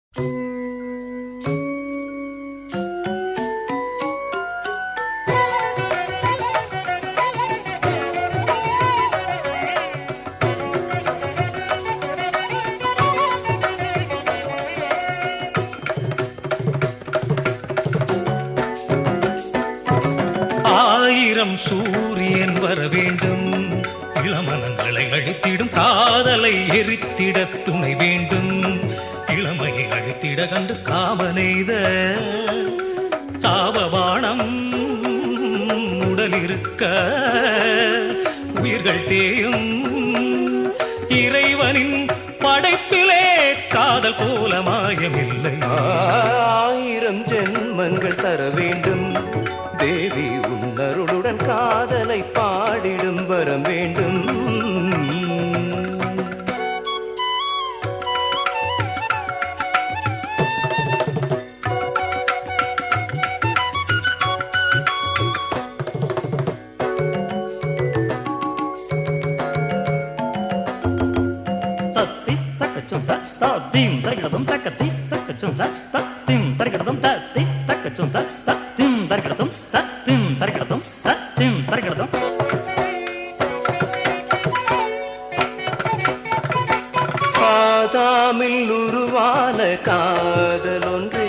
ஆயிரம் சூரியன் வர வேண்டும் இளமனங்களை அழித்திடும் காதலை எரித்திட துணை வேண்டும் இளமையை அழித்திட கண்டு காமனெய்த சாவபாணம் உடல் இருக்க உயிர்கள் தேயும் இறைவனின் படைப்பிலே காதல் போல மாயமில்லை ஆயிரம் ஜென்மங்கள் தர வேண்டும் தேவி உன்னருளுடன் காதலை பாடிடும் வரம் வேண்டும் தத்தி தக்கச்சும் தத்தீம் தரிகிடதும் தக்கத்தி தக்கச்சும் தத்தீம் தரிகிடதும் தத்தி தக்கச்சும் தத்தீம் தரிகிடதும் தத்தீம் தரிகிடதும் தத்தீம் தரிகிடதும் ஆதாமில் உருவான காதல் ஒன்றே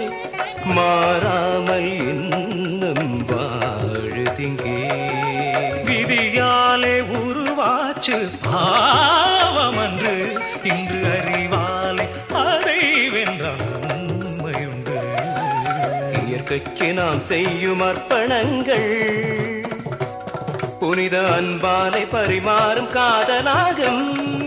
மாறாமல் இன்னும் வாழுதிங்கே விதியாலே உருவாச்சு பாவமன்று இன்று அறிவாலே அதை வென்றான் உண்மையுண்டு இயற்கைக்கு நாம் செய்யும் அர்ப்பணங்கள் புனித அன்பாலை பரிமாறும் காதலாகும்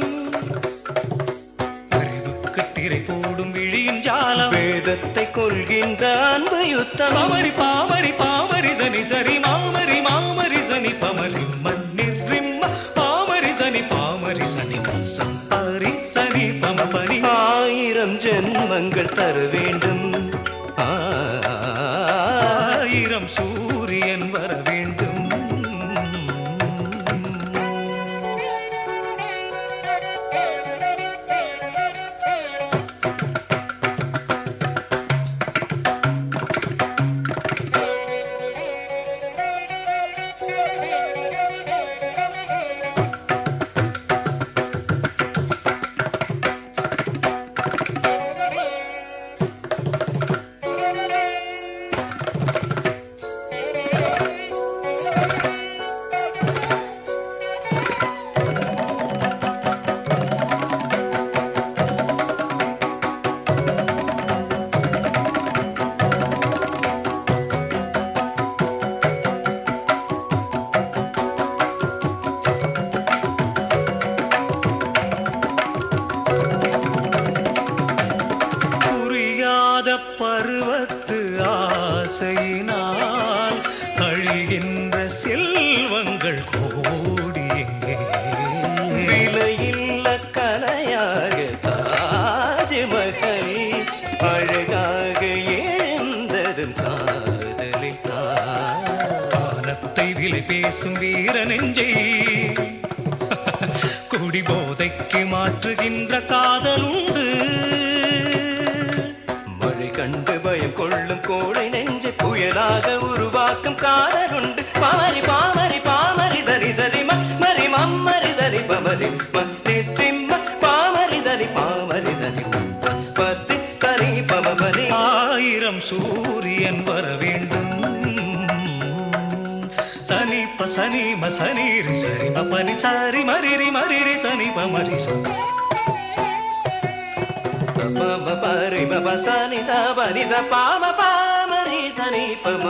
அறிவுக்கு திரை போடும் விழியின் ஜாலம் வேதத்தை கொள்கின்ற அன்பு யுத்தம் பாமரி பாமரி பாமரி சனி சரி மாமரி மாமரி சனி பமரி மன்னி சிம்ம பாமரி சனி பாமரி சனி சரி சனி பம பனி ஆயிரம் ஜென்மங்கள் தர வேண்டும் ஆ, ஆயிரம் சூரியன் வர வேண்டும் புரியாத பருவத்து ஆசையினால் அழிகின்ற செல்வங்கள் கோடி எங்கே விலையில்ல கலையாக தாஜ்மஹல் அழகாக எழுந்ததும் காதலில் தான் வானத்தை விலை பேசும் வீர நெஞ்சை குடி போதைக்கு மாற்றுகின்ற காதல் உண்டு மழை கண்டு பயம் கொள்ளும் கோடை நெஞ்சை புயலாக உருவாக்கும் காதலுண்டு பாமரி பாமரி பாமரி தரி சரி மரி மம்மரி தரி பமரி மத்தி சிம்ம பாமரி தரி பாமரி தரி பத்தி சரி பமபரி ஆயிரம் சூரியன் வர வேண்டும் சனிப்ப சனிம சனீரி சரிம பனி சாரி மரிரி மரிரி சனிப மரி ச பம பரி பம சனி ச பனி ச பாம பாமரி சனி பம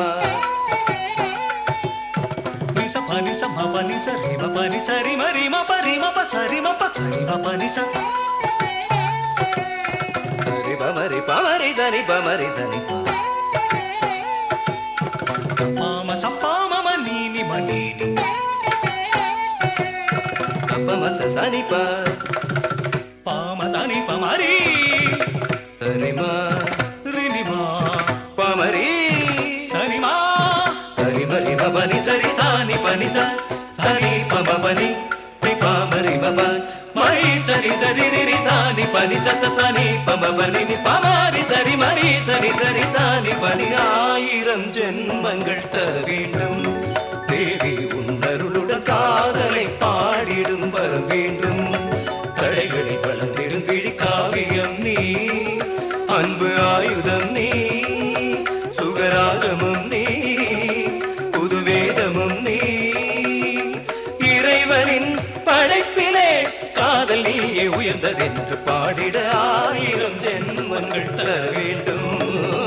నిస పని స మ పని స రి మ పని స రి మ రి మ ప రి మ ప స రి మ ప స రి మ పని స சரி பமரி பமரி சனி பமரி சனி పామ స పామ మ నీ ని మ నీ ని பம ச சனி ப పామ స ని ప మ రి சரி மா రి ని మా பமரி స ని మా சரி மரி பபனி சரி சானி பனி ச சனி பம பனி ரி பாமரி பப மரி சரி சரி ரி ரி சானி பனி சனி சச சனி பம பனி நி பமாரி சரி மரி சரி சரி சாணி பனி ஆயிரம் ஜென்மங்கள் தர வேண்டும் தேவி உன்னருளுடன் காதலை பாடிடும் வர வேண்டும் தடைகளை வளர்ந்திடும் விழி காவியம் நீ அன்பு ஆயுதம் நீ சுகராகமும் நீ புது வேதமும் நீ இறைவனின் படைப்பிலே காதல் நீயே உயர்ந்ததென்று பாடிட ஆயிரம் ஜென்மங்கள் தர வேண்டும்